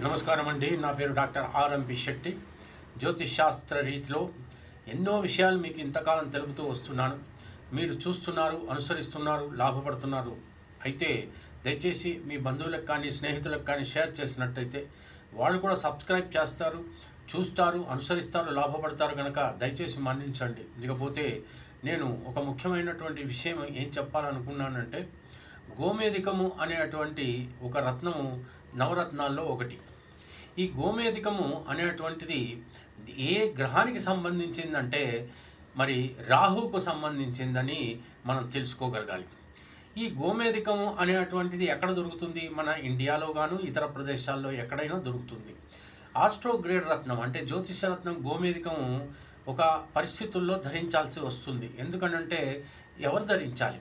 నమస్కారం అండి నా పేరు డాక్టర్ ఆర్ఎంపి శెట్టి జ్యోతిష్ శాస్త్ర రీతిలో ఎన్నో విషయాలు మీకు ఇంతకాలం తెలుపుతూ వస్తున్నాను మీరు చూస్తున్నారు అనుసరిస్తున్నారు లాభపడుతున్నారు అయితే దయచేసి మీ బంధువులకు కానీ స్నేహితులకు కానీ షేర్ చేసినట్టయితే వాళ్ళు కూడా సబ్స్క్రైబ్ చేస్తారు చూస్తారు అనుసరిస్తారు లాభపడతారు కనుక దయచేసి మన్నించండి ఇకపోతే నేను ఒక ముఖ్యమైనటువంటి విషయం ఏం చెప్పాలనుకున్నానంటే గోమేధికము అనేటువంటి ఒక రత్నము నవరత్నాల్లో ఒకటి ఈ గోమేధికము అనేటువంటిది ఏ గ్రహానికి సంబంధించిందంటే మరి రాహువుకు సంబంధించిందని మనం తెలుసుకోగలగాలి ఈ గోమేధికము అనేటువంటిది ఎక్కడ దొరుకుతుంది మన ఇండియాలో గాను ఇతర ప్రదేశాల్లో ఎక్కడైనా దొరుకుతుంది ఆస్ట్రోగ్రేడ్ రత్నం అంటే జ్యోతిష రత్నం గోమేధికము ఒక పరిస్థితుల్లో ధరించాల్సి వస్తుంది ఎందుకనంటే ఎవరు ధరించాలి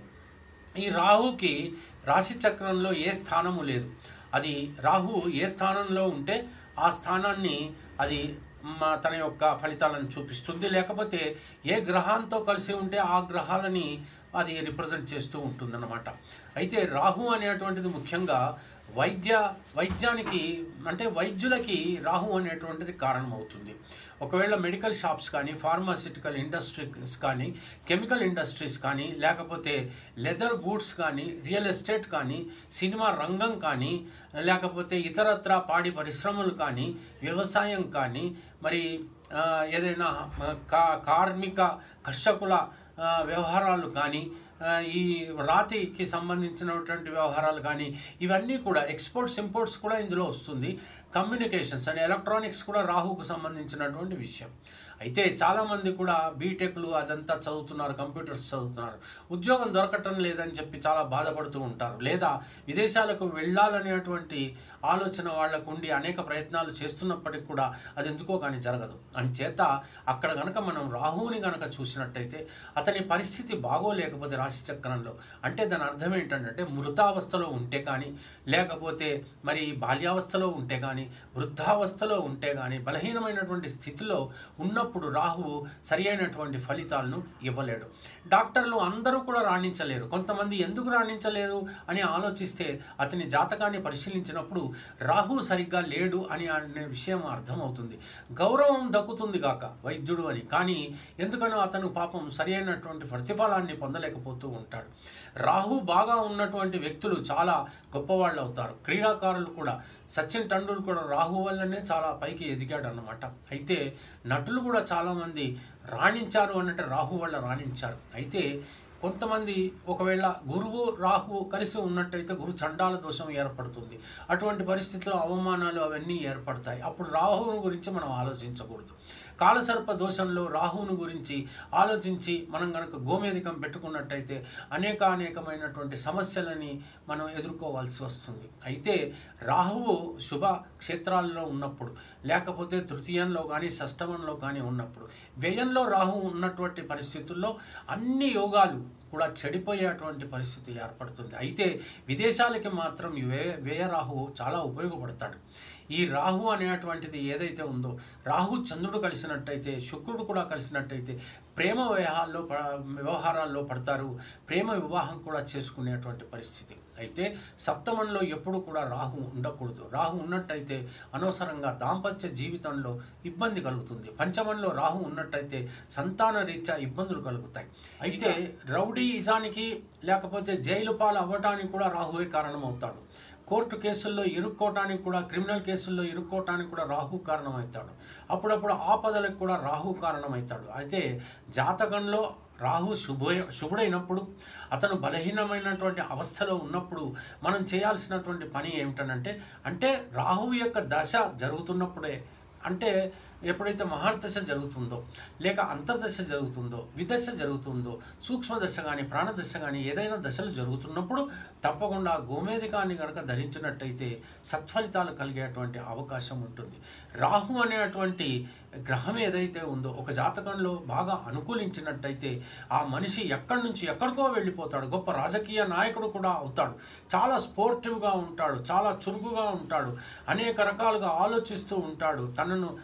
ఈ రాహుకి రాశి చక్రంలో ఏ స్థానము లేదు అది రాహు ఏ స్థానంలో ఉంటే ఆ స్థానాన్ని అది మా తన యొక్క ఫలితాలను చూపిస్తుంది లేకపోతే ఏ గ్రహాంతో కలిసి ఉంటే ఆ గ్రహాలని అది రిప్రజెంట్ చేస్తూ ఉంటుందన్నమాట అయితే రాహు అనేటువంటిది ముఖ్యంగా వైద్య వైద్యానికి అంటే వైద్యులకి రాహు అనేటువంటిది కారణమవుతుంది ఒకవేళ మెడికల్ షాప్స్ కానీ ఫార్మాసిటికల్ ఇండస్ట్రీస్ కానీ కెమికల్ ఇండస్ట్రీస్ కానీ లేకపోతే లెదర్ గూడ్స్ కానీ రియల్ ఎస్టేట్ కానీ సినిమా రంగం కానీ లేకపోతే ఇతరత్ర పాడి పరిశ్రమలు కానీ వ్యవసాయం కానీ మరి ఆ, ఏదైనా ఆ, కా కార్మిక కర్షకుల ఆ, వ్యవహారాలు కానీ ఆ, ఈ రాతికి సంబంధించినటువంటి వ్యవహారాలు కానీ ఇవన్నీ కూడా ఎక్స్పోర్ట్స్ ఇంపోర్ట్స్ కూడా ఇందులో వస్తుంది కమ్యూనికేషన్స్ అండ్ ఎలక్ట్రానిక్స్ కూడా రాహుకు సంబంధించినటువంటి విషయం అయితే చాలామంది కూడా బీటెక్లు అదంతా చదువుతున్నారు కంప్యూటర్స్ చదువుతున్నారు ఉద్యోగం దొరకటం లేదని చెప్పి చాలా బాధపడుతూ ఉంటారు లేదా విదేశాలకు వెళ్ళాలనేటువంటి ఆలోచన వాళ్ళకు ఉండి అనేక ప్రయత్నాలు చేస్తున్నప్పటికీ కూడా అది ఎందుకో కానీ జరగదు అంచేత అక్కడ కనుక మనం రాహువుని కనుక చూసినట్టయితే అతని పరిస్థితి బాగోలేకపోతే రాశి చక్రంలో అంటే దాని అర్థం ఏంటంటే మృతావస్థలో ఉంటే కానీ లేకపోతే మరి బాల్యావస్థలో ఉంటే కానీ వృద్ధావస్థలో ఉంటే కానీ బలహీనమైనటువంటి స్థితిలో ఉన్నప్పుడు రాహువు సరి అయినటువంటి ఫలితాలను ఇవ్వలేడు డాక్టర్లు అందరూ కూడా రాణించలేరు కొంతమంది ఎందుకు రాణించలేరు అని ఆలోచిస్తే అతని జాతకాన్ని పరిశీలించినప్పుడు రాహు సరిగ్గా లేడు అని అనే విషయం అర్థమవుతుంది గౌరవం దక్కుతుంది కాక వైద్యుడు అని కానీ ఎందుకనో అతను పాపం సరి అయినటువంటి ప్రతిఫలాన్ని పొందలేకపోతూ ఉంటాడు రాహు బాగా ఉన్నటువంటి వ్యక్తులు చాలా గొప్పవాళ్ళు అవుతారు క్రీడాకారులు కూడా సచిన్ టెండూల్కర్ కూడా రాహు వల్లనే చాలా పైకి ఎదిగాడు అన్నమాట అయితే నటులు కూడా చాలామంది రాణించారు అన్నట్టు రాహు వల్ల రాణించారు అయితే కొంతమంది ఒకవేళ గురువు రాహువు కలిసి ఉన్నట్టయితే గురు చండాల దోషం ఏర్పడుతుంది అటువంటి పరిస్థితుల్లో అవమానాలు అవన్నీ ఏర్పడతాయి అప్పుడు రాహువుని గురించి మనం ఆలోచించకూడదు కాలసర్ప దోషంలో రాహువుని గురించి ఆలోచించి మనం కనుక గోమేధికం పెట్టుకున్నట్టయితే అనేక అనేకమైనటువంటి సమస్యలని మనం ఎదుర్కోవాల్సి వస్తుంది అయితే రాహువు శుభ క్షేత్రాల్లో ఉన్నప్పుడు లేకపోతే తృతీయంలో కానీ షష్టమంలో కానీ ఉన్నప్పుడు వ్యయంలో రాహు ఉన్నటువంటి పరిస్థితుల్లో అన్ని యోగాలు కూడా చెడిపోయేటువంటి పరిస్థితి ఏర్పడుతుంది అయితే విదేశాలకి మాత్రం ఈ వ్యయ వ్యయరాహు చాలా ఉపయోగపడతాడు ఈ రాహు అనేటువంటిది ఏదైతే ఉందో రాహు చంద్రుడు కలిసినట్టయితే శుక్రుడు కూడా కలిసినట్టయితే ప్రేమ వ్యవహారాల్లో ప వ్యవహారాల్లో పడతారు ప్రేమ వివాహం కూడా చేసుకునేటువంటి పరిస్థితి అయితే సప్తమంలో ఎప్పుడు కూడా రాహు ఉండకూడదు రాహు ఉన్నట్టయితే అనవసరంగా దాంపత్య జీవితంలో ఇబ్బంది కలుగుతుంది పంచమంలో రాహు ఉన్నట్టయితే సంతాన రీత్యా ఇబ్బందులు కలుగుతాయి అయితే రౌడీయిజానికి లేకపోతే జైలు పాలు అవ్వటానికి కూడా రాహువే కారణమవుతాడు కోర్టు కేసుల్లో ఇరుక్కోవటానికి కూడా క్రిమినల్ కేసుల్లో ఇరుక్కోవటానికి కూడా రాహు కారణమవుతాడు అప్పుడప్పుడు ఆపదలకు కూడా రాహు కారణమవుతాడు అయితే జాతకంలో రాహు శుభ శుభుడైనప్పుడు అతను బలహీనమైనటువంటి అవస్థలో ఉన్నప్పుడు మనం చేయాల్సినటువంటి పని ఏమిటనంటే అంటే రాహువు యొక్క దశ జరుగుతున్నప్పుడే అంటే ఎప్పుడైతే మహర్దశ జరుగుతుందో లేక అంతర్దశ జరుగుతుందో విదశ జరుగుతుందో సూక్ష్మ దశ కానీ ప్రాణదశ కానీ ఏదైనా దశలు జరుగుతున్నప్పుడు తప్పకుండా గోమేధికాన్ని కనుక ధరించినట్టయితే సత్ఫలితాలు కలిగేటువంటి అవకాశం ఉంటుంది రాహు అనేటువంటి గ్రహం ఏదైతే ఉందో ఒక జాతకంలో బాగా అనుకూలించినట్టయితే ఆ మనిషి ఎక్కడి నుంచి ఎక్కడికో వెళ్ళిపోతాడు గొప్ప రాజకీయ నాయకుడు కూడా అవుతాడు చాలా స్పోర్టివ్గా ఉంటాడు చాలా చురుకుగా ఉంటాడు అనేక రకాలుగా ఆలోచిస్తూ ఉంటాడు తనను తన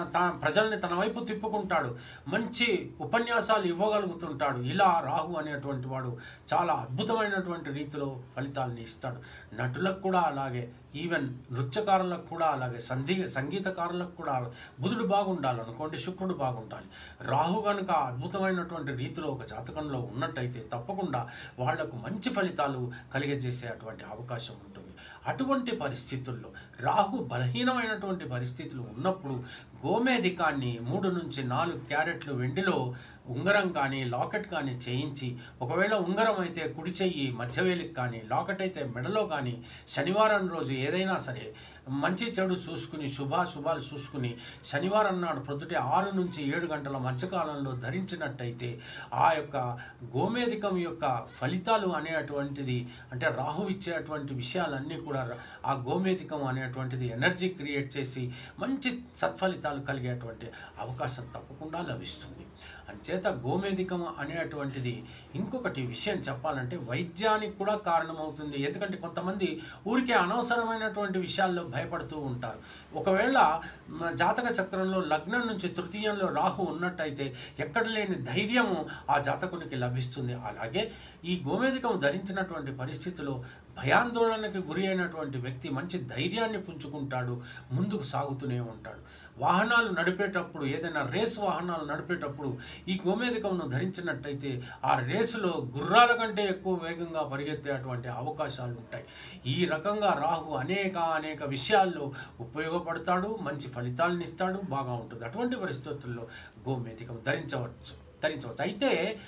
తా ప్రజల్ని తన వైపు తిప్పుకుంటాడు మంచి ఉపన్యాసాలు ఇవ్వగలుగుతుంటాడు ఇలా రాహు అనేటువంటి వాడు చాలా అద్భుతమైనటువంటి రీతిలో ఫలితాలని ఇస్తాడు నటులకు కూడా అలాగే ఈవెన్ నృత్యకారులకు కూడా అలాగే సంధి సంగీతకారులకు కూడా బుధుడు బాగుండాలి అనుకోండి శుక్రుడు బాగుండాలి రాహు కనుక అద్భుతమైనటువంటి రీతిలో ఒక జాతకంలో ఉన్నట్టయితే తప్పకుండా వాళ్లకు మంచి ఫలితాలు కలిగజేసేటువంటి అవకాశం ఉంటుంది అటువంటి పరిస్థితుల్లో రాహు బలహీనమైనటువంటి పరిస్థితులు ఉన్నప్పుడు గోమేధికాన్ని మూడు నుంచి నాలుగు క్యారెట్లు వెండిలో ఉంగరం కానీ లాకెట్ కానీ చేయించి ఒకవేళ ఉంగరం అయితే కుడి చెయ్యి మధ్యవేలికి కానీ లాకెట్ అయితే మెడలో కానీ శనివారం రోజు ఏదైనా సరే మంచి చెడు చూసుకుని శుభాశుభాలు చూసుకుని శనివారం నాడు ప్రొద్దుటే ఆరు నుంచి ఏడు గంటల మధ్యకాలంలో ధరించినట్టయితే ఆ యొక్క గోమేధికం యొక్క ఫలితాలు అనేటువంటిది అంటే రాహు ఇచ్చేటువంటి విషయాలన్నీ కూడా ఆ గోమేధికం అనేటువంటిది ఎనర్జీ క్రియేట్ చేసి మంచి సత్ఫలితాలు కలిగేటువంటి అవకాశం తప్పకుండా లభిస్తుంది అంచేత గోమేధికం అనేటువంటిది ఇంకొకటి విషయం చెప్పాలంటే వైద్యానికి కూడా కారణమవుతుంది ఎందుకంటే కొంతమంది ఊరికే అనవసరమైనటువంటి విషయాల్లో భయపడుతూ ఉంటారు ఒకవేళ మ, జాతక చక్రంలో లగ్నం నుంచి తృతీయంలో రాహు ఉన్నట్టయితే ఎక్కడ లేని ధైర్యము ఆ జాతకునికి లభిస్తుంది అలాగే ఈ గోమేధికం ధరించినటువంటి పరిస్థితిలో భయాందోళనకి గురి అయినటువంటి వ్యక్తి మంచి ధైర్యాన్ని పుంజుకుంటాడు ముందుకు సాగుతూనే ఉంటాడు వాహనాలు నడిపేటప్పుడు ఏదైనా రేసు వాహనాలు నడిపేటప్పుడు ఈ గోమేధికంను ధరించినట్టయితే ఆ రేసులో గుర్రాల కంటే ఎక్కువ వేగంగా పరిగెత్తేటువంటి అవకాశాలు ఉంటాయి ఈ రకంగా రాహు అనేక అనేక విషయాల్లో ఉపయోగపడతాడు మంచి ఫలితాలను ఇస్తాడు బాగా ఉంటుంది అటువంటి పరిస్థితుల్లో గోమేధికం ధరించవచ్చు ధరించవచ్చు అయితే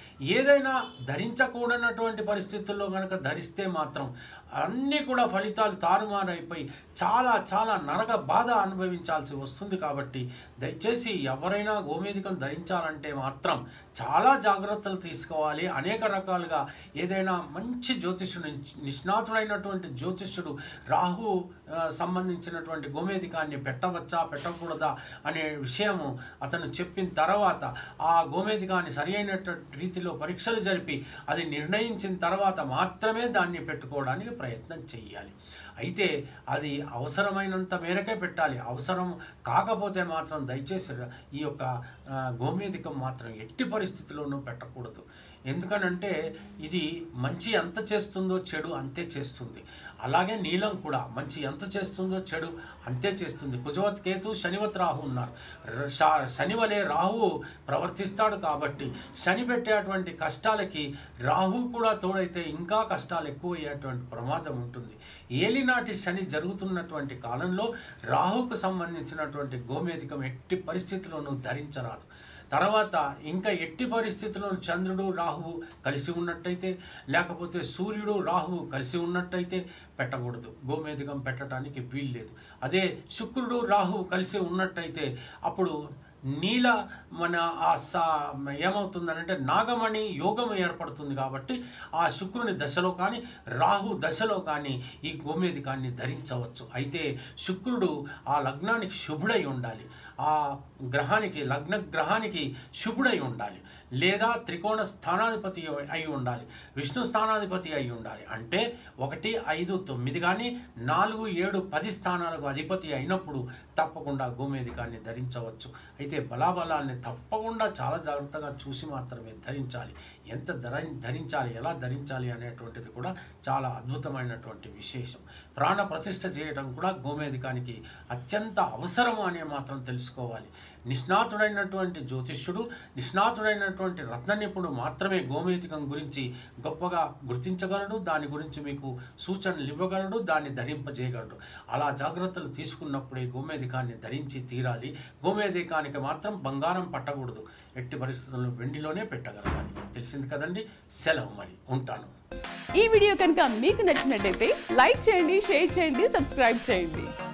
ఏదైనా ధరించకూడనటువంటి పరిస్థితుల్లో కనుక ధరిస్తే మాత్రం అన్నీ కూడా ఫలితాలు తారుమారైపోయి చాలా చాలా నరక బాధ అనుభవించాల్సి వస్తుంది కాబట్టి దయచేసి ఎవరైనా గోమేధికం ధరించాలంటే మాత్రం చాలా జాగ్రత్తలు తీసుకోవాలి అనేక రకాలుగా ఏదైనా మంచి జ్యోతిష్యుడు నిష్ణాతుడైనటువంటి జ్యోతిష్యుడు రాహు ఆ, సంబంధించినటువంటి గోమేధికాన్ని పెట్టవచ్చా పెట్టకూడదా అనే విషయము అతను చెప్పిన తర్వాత ఆ గోమేధికాన్ని సరి అయినటువంటి రీతిలో పరీక్షలు జరిపి అది నిర్ణయించిన తర్వాత మాత్రమే దాన్ని పెట్టుకోవడానికి ప్రయత్నం చేయాలి అయితే అది అవసరమైనంత మేరకే పెట్టాలి అవసరం కాకపోతే మాత్రం దయచేసి ఈ యొక్క ఆ, గోమేధికం మాత్రం ఎట్టి పరిస్థితిలోనూ పెట్టకూడదు ఎందుకనంటే ఇది మంచి ఎంత చేస్తుందో చెడు అంతే చేస్తుంది అలాగే నీలం కూడా మంచి ఎంత చేస్తుందో చెడు అంతే చేస్తుంది కుజవత్ కేతు శనివత్ రాహు ఉన్నారు ర- శా- శని వలె రాహువు ప్రవర్తిస్తాడు కాబట్టి శని పెట్టేటువంటి కష్టాలకి రాహు కూడా తోడైతే ఇంకా కష్టాలు ఎక్కువ అయ్యేటువంటి ప్రమాదం ఉంటుంది ఏలినాటి శని జరుగుతున్నటువంటి కాలంలో రాహుకు సంబంధించినటువంటి గోమేధికం ఎట్టి పరిస్థితుల్లోనూ ధరించరాదు తర్వాత ఇంకా ఎట్టి పరిస్థితుల్లో చంద్రుడు రాహువు కలిసి ఉన్నట్టయితే లేకపోతే సూర్యుడు రాహువు కలిసి ఉన్నట్టయితే పెట్టకూడదు గోమేధికం పెట్టడానికి వీల్లేదు అదే శుక్రుడు రాహువు కలిసి ఉన్నట్టయితే అప్పుడు నీల మన ఆ సా ఏమవుతుందనంటే నాగమణి యోగం ఏర్పడుతుంది కాబట్టి ఆ శుక్రుని దశలో కానీ రాహు దశలో కానీ ఈ గోమేధికాన్ని ధరించవచ్చు అయితే శుక్రుడు ఆ లగ్నానికి శుభుడై ఉండాలి ఆ గ్రహానికి లగ్న గ్రహానికి శుభుడై ఉండాలి లేదా త్రికోణ స్థానాధిపతి అయి ఉండాలి విష్ణు స్థానాధిపతి అయి ఉండాలి అంటే ఒకటి ఐదు తొమ్మిది కానీ నాలుగు ఏడు పది స్థానాలకు అధిపతి అయినప్పుడు తప్పకుండా గోమేధికాన్ని ధరించవచ్చు అయితే బలాబలాన్ని తప్పకుండా చాలా జాగ్రత్తగా చూసి మాత్రమే ధరించాలి ఎంత ధర ధరించాలి ఎలా ధరించాలి అనేటువంటిది కూడా చాలా అద్భుతమైనటువంటి విశేషం ప్రాణ ప్రతిష్ఠ చేయడం కూడా గోమేధికానికి అత్యంత అవసరము అనే మాత్రం తెలుసుకోవాలి నిష్ణాతుడైనటువంటి జ్యోతిష్యుడు నిష్ణాతుడైనటువంటి రత్న నిపుణుడు మాత్రమే గోమేధికం గురించి గొప్పగా గుర్తించగలడు దాని గురించి మీకు సూచనలు ఇవ్వగలడు దాన్ని ధరింపజేయగలడు అలా జాగ్రత్తలు తీసుకున్నప్పుడే గోమేధికాన్ని ధరించి తీరాలి గోమేధికానికి మాత్రం బంగారం పట్టకూడదు ఎట్టి పరిస్థితుల్లో వెండిలోనే పెట్టగలగాలి తెలిసింది కదండి సెలవు మరి ఉంటాను ఈ వీడియో కనుక మీకు నచ్చినట్టయితే లైక్ చేయండి షేర్ చేయండి సబ్స్క్రైబ్ చేయండి